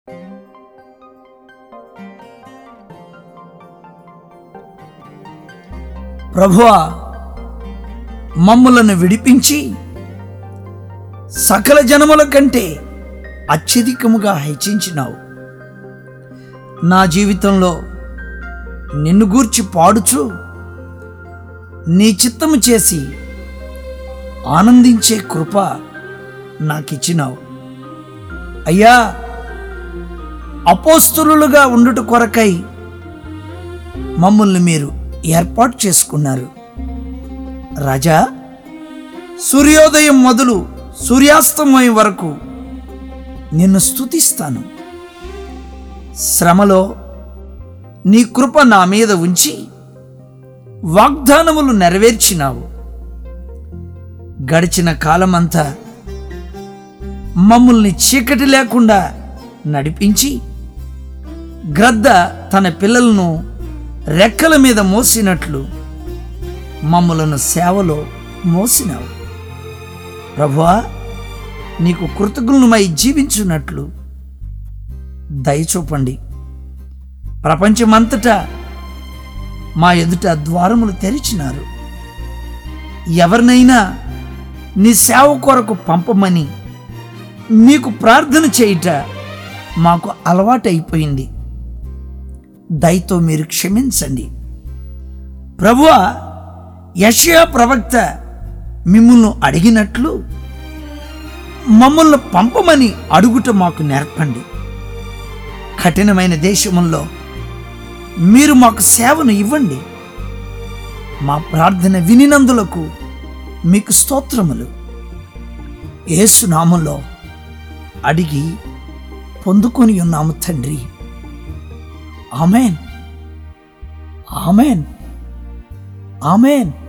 ప్రభువా మమ్ములను విడిపించి సకల జనముల కంటే అత్యధికముగా హెచ్చించినావు నా జీవితంలో నిన్ను గూర్చి పాడుచు నీ చిత్తము చేసి ఆనందించే కృప నాకిచ్చినావు అయ్యా అపోస్తులుగా ఉండుట కొరకై మమ్మల్ని మీరు ఏర్పాటు చేసుకున్నారు రాజా సూర్యోదయం మొదలు సూర్యాస్తమయం వరకు నిన్ను స్తుతిస్తాను శ్రమలో నీ కృప నా మీద ఉంచి వాగ్దానములు నెరవేర్చినావు గడిచిన కాలమంతా మమ్మల్ని చీకటి లేకుండా నడిపించి గ్రద్ద తన పిల్లలను రెక్కల మీద మోసినట్లు మమ్మలను సేవలో మోసినావు ప్రభువా నీకు కృతజ్ఞులమై జీవించున్నట్లు దయచూపండి ప్రపంచమంతటా మా ఎదుట ద్వారములు తెరిచినారు ఎవరినైనా నీ సేవ కొరకు పంపమని మీకు ప్రార్థన చేయుట మాకు అలవాటైపోయింది దయతో మీరు క్షమించండి ప్రభువా యషయా ప్రవక్త మిమ్మల్ని అడిగినట్లు మమ్మల్ని పంపమని అడుగుట మాకు నేర్పండి కఠినమైన దేశముల్లో మీరు మాకు సేవను ఇవ్వండి మా ప్రార్థన వినినందులకు మీకు స్తోత్రములు ఏసునామంలో అడిగి పొందుకొని ఉన్నాము తండ్రి ఆమెన్ ఆమెన్ ఆమెన్